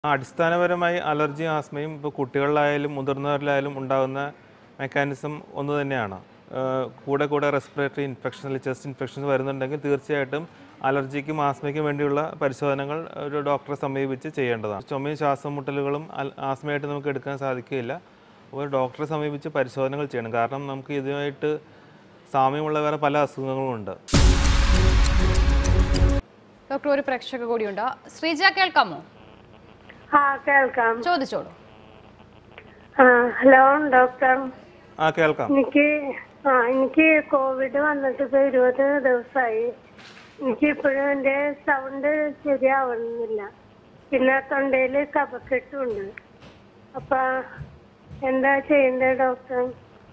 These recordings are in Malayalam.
അടിസ്ഥാനപരമായി അലർജി ആസ്മയും ഇപ്പോൾ കുട്ടികളിലായാലും മുതിർന്നവരിലായാലും ഉണ്ടാകുന്ന മെക്കാനിസം ഒന്ന് തന്നെയാണ് ഏഹ് കൂടെ കൂടെ റെസ്പിറേറ്ററി ഇൻഫെക്ഷൻ അല്ലെങ്കിൽ ചെസ്റ്റ് ഇൻഫെക്ഷൻസ് വരുന്നുണ്ടെങ്കിൽ തീർച്ചയായിട്ടും അലർജിക്കും ആസ്മയ്ക്കും വേണ്ടിയുള്ള പരിശോധനകൾ ഒരു ഡോക്ടറെ സമീപിച്ച് ചെയ്യേണ്ടതാണ് ചുമയും ശ്വാസം മുട്ടലുകളും അൽ- ആസ്മയായിട്ട് നമുക്ക് എടുക്കാൻ സാധിക്കുകയില്ല അപ്പോൾ ഡോക്ടറെ സമീപിച്ച് പരിശോധനകൾ ചെയ്യണം കാരണം നമുക്ക് ഇതുമായിട്ട് സാമ്യമുള്ള വേറെ പല അസുഖങ്ങളും ഉണ്ട് ഡോക്ടർ ഒരു പ്രേക്ഷക കൂടിയുണ്ട് ശ്രീജ കേൾക്കാമോ ആ കേൾക്കാം ചോദിച്ചോളൂ ആ ഹലോ ഡോക്ടർ ആ കേൾക്കാം എനിക്ക് ആ എനിക്ക് കോവിഡ് വന്നിട്ട് ഇപ്പൊ ഇരുപത് ദിവസമായി എനിക്ക് ഇപ്പോഴും എന്റെ സൗണ്ട് ശരിയാവുന്നില്ല പിന്നെ തൊണ്ടയിൽ കഫക്കെട്ടുമുണ്ട് അപ്പൊ എന്താ ചെയ്യേണ്ടത് ഡോക്ടർ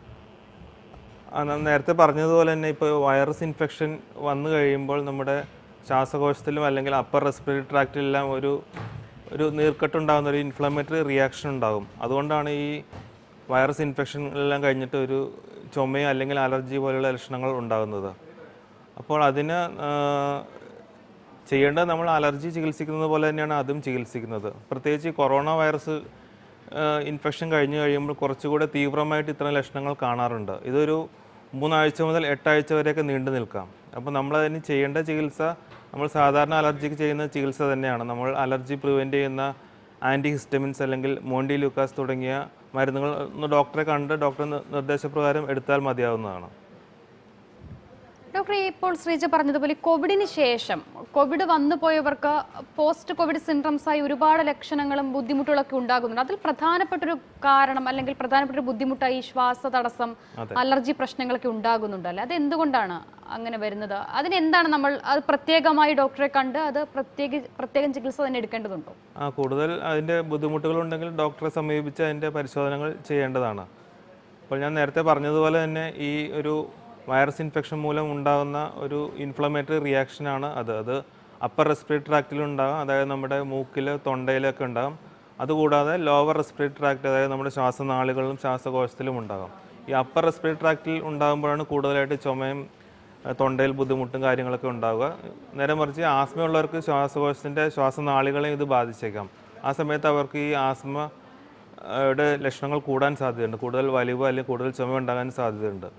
ആ, ഞാൻ നേരത്തെ പറഞ്ഞതുപോലെ തന്നെ ഇപ്പോൾ വൈറസ് ഇൻഫെക്ഷൻ വന്നു കഴിയുമ്പോൾ നമ്മുടെ ശ്വാസകോശത്തിലും അല്ലെങ്കിൽ അപ്പർ റെസ്പിറേറ്ററി ട്രാക്റ്റിലെല്ലാം ഒരു ഒരു നീർക്കെട്ടുണ്ടാകുന്ന ഒരു ഇൻഫ്ലമേറ്ററി റിയാക്ഷൻ ഉണ്ടാകും അതുകൊണ്ടാണ് ഈ വൈറസ് ഇൻഫെക്ഷൻ എല്ലാം കഴിഞ്ഞിട്ട് ഒരു ചുമയോ അല്ലെങ്കിൽ അലർജി പോലെയുള്ള ലക്ഷണങ്ങൾ ഉണ്ടാകുന്നത് അപ്പോൾ അതിന് ആ, ചെയ്യേണ്ടത് നമ്മൾ അലർജി ചികിത്സിക്കുന്നത് പോലെ തന്നെയാണ് അതും ചികിത്സിക്കുന്നത് പ്രത്യേകിച്ച് ഈ കൊറോണ വൈറസ് ഇൻഫെക്ഷൻ കഴിഞ്ഞ് കഴിയുമ്പോൾ കുറച്ചുകൂടെ തീവ്രമായിട്ട് ഇത്തരം ലക്ഷണങ്ങൾ കാണാറുണ്ട് ഇതൊരു മൂന്നാഴ്ച മുതൽ എട്ടാഴ്ച വരെയൊക്കെ നീണ്ടു നിൽക്കാം അപ്പോൾ നമ്മൾ അതിന് ചെയ്യേണ്ട ചികിത്സ നമ്മൾ സാധാരണ അലർജിക്ക് ചെയ്യുന്ന ചികിത്സ തന്നെയാണ് നമ്മൾ അലർജി പ്രിവെൻറ്റ് ചെയ്യുന്ന ആൻറ്റി ഹിസ്റ്റമിൻസ് അല്ലെങ്കിൽ മോണ്ടി ലൂക്കാസ് തുടങ്ങിയ മരുന്നുകൾ ഒന്ന് ഡോക്ടറെ കണ്ട് ഡോക്ടർ നിർദ്ദേശപ്രകാരം എടുത്താൽ മതിയാവുന്നതാണ് ഡോക്ടർ ഇപ്പോൾ ശ്രീജ പറഞ്ഞതുപോലെ ഈ കോവിഡിന് ശേഷം കോവിഡ് വന്നു പോയവർക്ക് പോസ്റ്റ് കോവിഡ് സിൻഡ്രംസ് ആയി ഒരുപാട് ലക്ഷണങ്ങളും ബുദ്ധിമുട്ടുകളൊക്കെ ഉണ്ടാകുന്നുണ്ട് അതിൽ പ്രധാനപ്പെട്ടൊരു കാരണം അല്ലെങ്കിൽ പ്രധാനപ്പെട്ട ഒരു ബുദ്ധിമുട്ടായി ഈ ശ്വാസ തടസ്സം അലർജി പ്രശ്നങ്ങളൊക്കെ ഉണ്ടാകുന്നുണ്ട് അല്ലേ അത് എന്തുകൊണ്ടാണ് അങ്ങനെ വരുന്നത് അതിനെന്താണ് നമ്മൾ അത് പ്രത്യേകമായി ഡോക്ടറെ കണ്ട് അത് പ്രത്യേക പ്രത്യേകം ചികിത്സ തന്നെ എടുക്കേണ്ടതുണ്ടോ ആ കൂടുതൽ അതിൻ്റെ ബുദ്ധിമുട്ടുകളുണ്ടെങ്കിൽ ഡോക്ടറെ സമീപിച്ച് അതിൻ്റെ പരിശോധനകൾ ചെയ്യേണ്ടതാണ് അപ്പോൾ ഞാൻ നേരത്തെ പറഞ്ഞതുപോലെ തന്നെ ഈ ഒരു വൈറസ് ഇൻഫെക്ഷൻ മൂലം ഉണ്ടാകുന്ന ഒരു ഇൻഫ്ലമേറ്ററി റിയാക്ഷനാണ് അത് അത് അപ്പർ റെസ്പിറേറ്ററി ട്രാക്റ്റിൽ ഉണ്ടാകും അതായത് നമ്മുടെ മൂക്കിൽ തൊണ്ടയിലൊക്കെ ഉണ്ടാകും അതുകൂടാതെ ലോവർ റെസ്പിറേറ്ററി ട്രാക്ട് അതായത് നമ്മുടെ ശ്വാസനാളികളിലും ശ്വാസകോശത്തിലും ഉണ്ടാകും ഈ അപ്പർ റെസ്പിറേറ്ററി ട്രാക്റ്റിൽ ഉണ്ടാകുമ്പോഴാണ് കൂടുതലായിട്ട് ചുമയും ഏഹ് തൊണ്ടയിൽ ബുദ്ധിമുട്ടും കാര്യങ്ങളൊക്കെ ഉണ്ടാവുക നേരെ മറിച്ച് ആസ്മയുള്ളവർക്ക് ശ്വാസകോശത്തിൻ്റെ ശ്വാസനാളികളെ ഇത് ബാധിച്ചേക്കാം ആ സമയത്ത് അവർക്ക് ഈ ആസ്മ ഏഹ് യുടെ ലക്ഷണങ്ങൾ കൂടാൻ സാധ്യതയുണ്ട് കൂടുതൽ വലിവ് അല്ലെങ്കിൽ കൂടുതൽ ചുമ ഉണ്ടാകാൻ സാധ്യതയുണ്ട്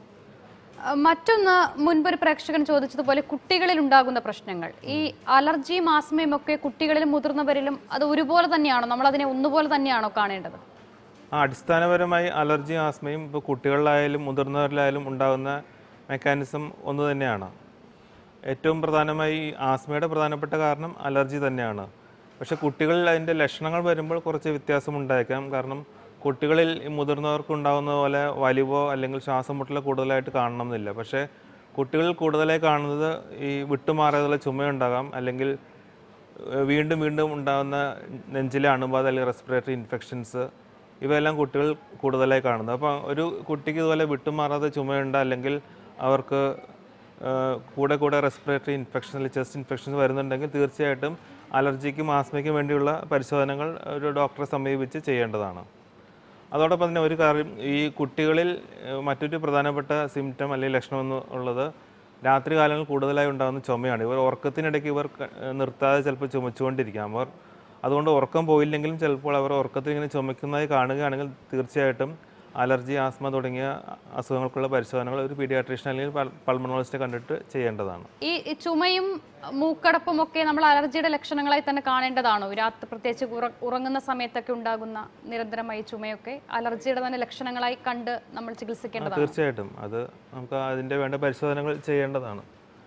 അഹ് മറ്റൊന്ന് മുൻപൊരു പ്രേക്ഷകൻ ചോദിച്ചതുപോലെ കുട്ടികളിൽ ഉണ്ടാകുന്ന പ്രശ്നങ്ങൾ ഈ അലർജിയും ആസ്മയും ഒക്കെ കുട്ടികളിലും മുതിർന്നവരിലും അത് ഒരുപോലെ തന്നെയാണോ നമ്മൾ അതിനെ ഒന്നുപോലെ തന്നെയാണോ കാണേണ്ടത് ആ അടിസ്ഥാനപരമായി അലർജി ആസ്മയും ഇപ്പോൾ കുട്ടികളിലായാലും മുതിർന്നവരിലായാലും ഉണ്ടാകുന്ന മെക്കാനിസം ഒന്ന് തന്നെയാണ് ഏറ്റവും പ്രധാനമായി ഈ ആസ്മയുടെ പ്രധാനപ്പെട്ട കാരണം അലർജി തന്നെയാണ് പക്ഷേ കുട്ടികളിൽ അതിൻ്റെ ലക്ഷണങ്ങൾ വരുമ്പോൾ കുറച്ച് വ്യത്യാസം ഉണ്ടായേക്കാം കാരണം കുട്ടികളിൽ ഈ മുതിർന്നവർക്ക് ഉണ്ടാകുന്ന പോലെ വലിവോ അല്ലെങ്കിൽ ശ്വാസം മുട്ടലോ കൂടുതലായിട്ട് കാണണമെന്നില്ല പക്ഷേ കുട്ടികളിൽ കൂടുതലായി കാണുന്നത് ഈ വിട്ടുമാറിയതുള്ള ചുമയുണ്ടാകാം അല്ലെങ്കിൽ ഏഹ് വീണ്ടും വീണ്ടും ഉണ്ടാകുന്ന നെഞ്ചിലെ അണുബാധ അല്ലെങ്കിൽ റെസ്പിറേറ്ററി ഇൻഫെക്ഷൻസ് ഇവയെല്ലാം കുട്ടികൾ കൂടുതലായി കാണുന്നത് അപ്പോൾ ഒരു കുട്ടിക്ക് ഇതുപോലെ വിട്ടുമാറാതെ ചുമയുണ്ട് അല്ലെങ്കിൽ അവർക്ക് ഏഹ് കൂടെ കൂടെ റെസ്പിറേറ്ററി ഇൻഫെക്ഷൻ അല്ലെങ്കിൽ ചെസ്റ്റ് ഇൻഫെക്ഷൻസ് വരുന്നുണ്ടെങ്കിൽ തീർച്ചയായിട്ടും അലർജിക്കും ആസ്മയ്ക്കും വേണ്ടിയുള്ള പരിശോധനകൾ ഒരു ഡോക്ടറെ സമീപിച്ച് ചെയ്യേണ്ടതാണ് അതോടൊപ്പം തന്നെ ഒരു കാര്യം ഈ കുട്ടികളിൽ ഏഹ്, മറ്റൊരു പ്രധാനപ്പെട്ട സിംറ്റം അല്ലെങ്കിൽ ലക്ഷണം എന്ന് ഉള്ളത് രാത്രി കാലങ്ങളിൽ കൂടുതലായി ഉണ്ടാകുന്ന ചുമയാണ് ഇവർ ഉറക്കത്തിനിടയ്ക്ക് ഇവർ ക- ഏഹ്, നിർത്താതെ ചിലപ്പോൾ ചുമച്ചുകൊണ്ടിരിക്കാം അവർ അതുകൊണ്ട് ഉറക്കം പോയില്ലെങ്കിലും ചിലപ്പോൾ അവർ ഉറക്കത്തിൽ ഇങ്ങനെ ചുമക്കുന്നതായി കാണുകയാണെങ്കിൽ തീർച്ചയായിട്ടും അലർജി ആസ്മ തുടങ്ങിയ അസുഖങ്ങൾക്കുള്ള പരിശോധനകൾ ഒരു പീഡിയാട്രീഷ്യൻ അല്ലെങ്കിൽ പൾമണോളജിസ്റ്റിനെ കണ്ടിട്ട് ചെയ്യേണ്ടതാണ് ഈ ഈ ചുമയും മൂക്കടപ്പും ഒക്കെ നമ്മൾ അലർജിയുടെ ലക്ഷണങ്ങളായി തന്നെ കാണേണ്ടതാണോ രാത്രി പ്രത്യേകിച്ച് ഉറ- ഉറങ്ങുന്ന സമയത്തൊക്കെ ഉണ്ടാകുന്ന നിരന്തരമായി ചുമയൊക്കെ അലർജിയുടെ തന്നെ ലക്ഷണങ്ങളായി കണ്ട് നമ്മൾ ചികിത്സിക്കേണ്ടതാണ് തീർച്ചയായിട്ടും അത് നമുക്ക് അതിൻ്റെ വേണ്ട പരിശോധനകൾ ചെയ്യേണ്ടതാണ്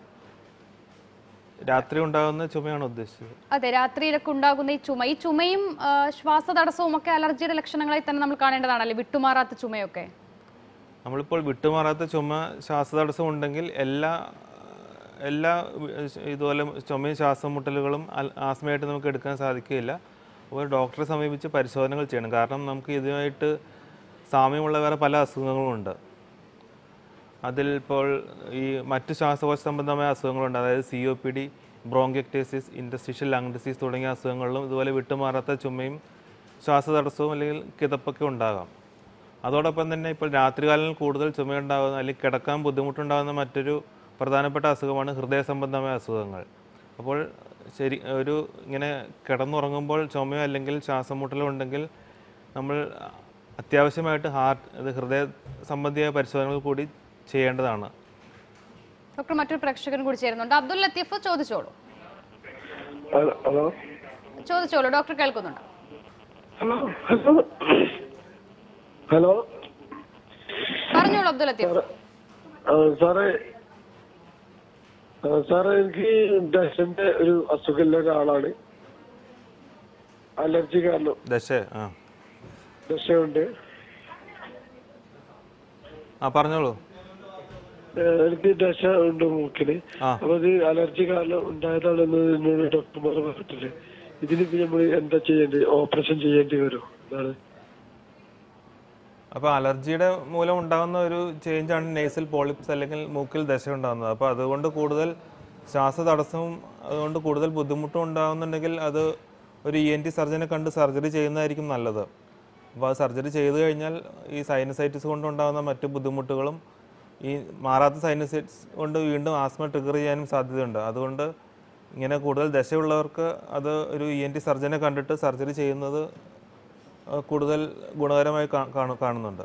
രാത്രി ഉണ്ടാകുന്ന ചുമയാണ് ഉദ്ദേശിച്ചത് അതെ രാത്രിയിലൊക്കെ ഉണ്ടാകുന്ന ഈ ചുമ ഈ ചുമയും ആ, ശ്വാസതടസ്സവും ഒക്കെ അലർജിയുടെ ലക്ഷണങ്ങളായി തന്നെ നമ്മൾ കാണേണ്ടതാണല്ലേ വിട്ടുമാറാത്ത ചുമയൊക്കെ നമ്മളിപ്പോൾ വിട്ടുമാറാത്ത ചുമ ശ്വാസതടസ്സം ഉണ്ടെങ്കിൽ എല്ലാ എല്ലാ ഇതുപോലെ ചുമയും ശ്വാസം മുട്ടലുകളും അൽ- ആസ്മയായിട്ട് നമുക്ക് എടുക്കാൻ സാധിക്കുകയില്ല അപ്പോൾ ഡോക്ടറെ സമീപിച്ച് പരിശോധനകൾ ചെയ്യണം കാരണം നമുക്ക് ഇതുമായിട്ട് സാമ്യമുള്ള വേറെ പല അസുഖങ്ങളുമുണ്ട് അതിൽ ഇപ്പോൾ ഈ മറ്റ് ശ്വാസകോശ സംബന്ധമായ അസുഖങ്ങളുണ്ട് അതായത് C O P D bronchiectasis interstitial lung disease തുടങ്ങിയ അസുഖങ്ങളിലും ഇതുപോലെ വിട്ടുമാറാത്ത ചുമയും ശ്വാസതടസ്സവും അല്ലെങ്കിൽ കിതപ്പൊക്കെ ഉണ്ടാകാം അതോടൊപ്പം തന്നെ ഇപ്പോൾ രാത്രികാലങ്ങളിൽ കൂടുതൽ ചുമയുണ്ടാകുന്ന അല്ലെങ്കിൽ കിടക്കാൻ ബുദ്ധിമുട്ടുണ്ടാകുന്ന മറ്റൊരു പ്രധാനപ്പെട്ട അസുഖമാണ് ഹൃദയ സംബന്ധമായ അസുഖങ്ങൾ അപ്പോൾ ശരി ഒരു ഇങ്ങനെ കിടന്നുറങ്ങുമ്പോൾ ചുമയോ അല്ലെങ്കിൽ ശ്വാസം മുട്ടലോ ഉണ്ടെങ്കിൽ നമ്മൾ അത്യാവശ്യമായിട്ട് ഹാർട്ട് ഇത് ഹൃദയ സംബന്ധിയായ പരിശോധനകൾ കൂടി ചെയ്യേണ്ടതാണ് ഡോക്ടർ മറ്റൊരു പ്രേക്ഷകൻ കൂടി ചേരുന്നുണ്ട് അബ്ദുൽ ലത്തീഫ് ചോദിച്ചോളൂ ഹലോ ഹലോ ചോദിച്ചോളൂ ഡോക്ടർ കേൾക്കുന്നുണ്ട് ഹലോ ഹലോ ഹലോ പറഞ്ഞോളൂ അബ്ദുൽ ലത്തീഫ് ആ, സാറേ ആ, സാറേ എനിക്ക് ദശന്റെ ഒരു അസുഖമുള്ള ഒരാളാണ് അലർജി കാരണം ദശ ആ ദശയുണ്ട് ആ പറഞ്ഞോളൂ ഏ, എനിക്ക് ദശ ഉണ്ട് മൂക്കിന് ആ. അപ്പൊ ഇത് അലർജി കാരണം ഉണ്ടായതാണെന്ന് എന്നോട് ഡോക്ടർമാർ പറഞ്ഞിട്ടില്ലേ ഇതിനിപ്പോ നമ്മൾ എന്താ ചെയ്യേണ്ടത് ഓപ്പറേഷൻ ചെയ്യേണ്ടി വരും എന്താണ് അപ്പോൾ അലർജിയുടെ മൂലം ഉണ്ടാകുന്ന ഒരു ചേഞ്ചാണ് നേസൽ പോളിപ്സ് അല്ലെങ്കിൽ മൂക്കിൽ ദശ ഉണ്ടാകുന്നത് അപ്പോൾ അതുകൊണ്ട് കൂടുതൽ ശ്വാസ തടസ്സവും അതുകൊണ്ട് കൂടുതൽ ബുദ്ധിമുട്ടും ഉണ്ടാകുന്നുണ്ടെങ്കിൽ അത് ഒരു ഇ എൻ ടി സർജനെ കണ്ട് സർജറി ചെയ്യുന്നതായിരിക്കും നല്ലത് അപ്പോൾ അത് സർജറി ചെയ്തു കഴിഞ്ഞാൽ ഈ സൈനസൈറ്റിസ് കൊണ്ടുണ്ടാകുന്ന മറ്റു ബുദ്ധിമുട്ടുകളും ഈ മാറാത്ത സൈനസൈറ്റിസ് കൊണ്ട് വീണ്ടും ആസ്മ ട്രിഗർ ചെയ്യാനും സാധ്യതയുണ്ട് അതുകൊണ്ട് ഇങ്ങനെ കൂടുതൽ ദശയുള്ളവർക്ക് അത് ഒരു ഇ എൻ ടി സർജനെ കണ്ടിട്ട് സർജറി ചെയ്യുന്നത് അഹ് കൂടുതൽ ഗുണകരമായി കാ- കാണു- കാണുന്നുണ്ട്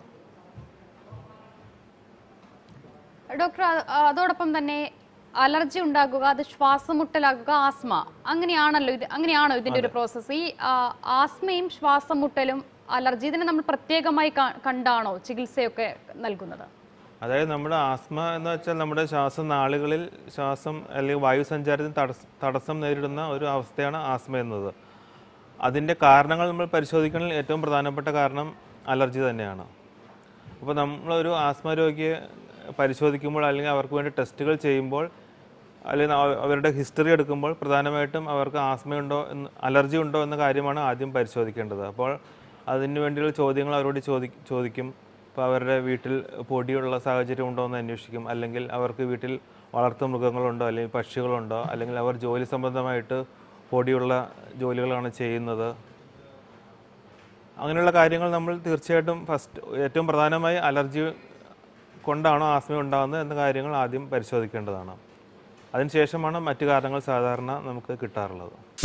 ഡോക്ടർ അ- അതോടൊപ്പം തന്നെ അലർജി ഉണ്ടാകുക അത് ശ്വാസമുട്ടലാകുക ആസ്മ അങ്ങനെയാണല്ലോ ഇത് അങ്ങനെയാണോ ഇതിന്റെ ഒരു പ്രോസസ്സ് ഈ ആ, ആസ്മയും ശ്വാസം മുട്ടലും അലർജി ഇതിനെ നമ്മൾ പ്രത്യേകമായി ക- കണ്ടാണോ ചികിത്സയൊക്കെ നൽകുന്നത് അതായത് നമ്മുടെ ആസ്മ എന്ന് വെച്ചാൽ നമ്മുടെ ശ്വാസനാളികളിൽ ശ്വാസം അല്ലെങ്കിൽ വായു സഞ്ചാരത്തിന് തടസ്സം തടസ്സം നേരിടുന്ന ഒരു അവസ്ഥയാണ് ആസ്മ എന്നത് അതിൻ്റെ കാരണങ്ങൾ നമ്മൾ പരിശോധിക്കണമെങ്കിൽ ഏറ്റവും പ്രധാനപ്പെട്ട കാരണം അലർജി തന്നെയാണ് അപ്പോൾ നമ്മളൊരു ആസ്മ രോഗിയെ പരിശോധിക്കുമ്പോൾ അല്ലെങ്കിൽ അവർക്ക് വേണ്ടി ടെസ്റ്റുകൾ ചെയ്യുമ്പോൾ അല്ലെങ്കിൽ അവ- അവരുടെ ഹിസ്റ്ററി എടുക്കുമ്പോൾ പ്രധാനമായിട്ടും അവർക്ക് ആസ്മയുണ്ടോ എന്ന് അലർജി ഉണ്ടോ എന്ന കാര്യമാണ് ആദ്യം പരിശോധിക്കേണ്ടത് അപ്പോൾ അതിന് വേണ്ടിയുള്ള ചോദ്യങ്ങൾ അവരോട് ചോദി ചോദിക്കും ഇപ്പോൾ അവരുടെ വീട്ടിൽ പൊടിയുള്ള സാഹചര്യം ഉണ്ടോ എന്ന് അന്വേഷിക്കും അല്ലെങ്കിൽ അവർക്ക് വീട്ടിൽ വളർത്തു മൃഗങ്ങളുണ്ടോ അല്ലെങ്കിൽ പക്ഷികളുണ്ടോ അല്ലെങ്കിൽ അവർ ജോലി സംബന്ധമായിട്ട് പൊടിയുള്ള ജോലികളാണ് ചെയ്യുന്നത് അങ്ങനെയുള്ള കാര്യങ്ങൾ നമ്മൾ തീർച്ചയായിട്ടും ഫസ്റ്റ് ഏറ്റവും പ്രധാനമായി അലർജി കൊണ്ടാണോ ആസ്മ ഉണ്ടാകുന്നത് എന്ന കാര്യങ്ങൾ ആദ്യം പരിശോധിക്കേണ്ടതാണ് അതിനുശേഷമാണ് മറ്റു കാരണങ്ങൾ സാധാരണ നമുക്ക് കിട്ടാറുള്ളത്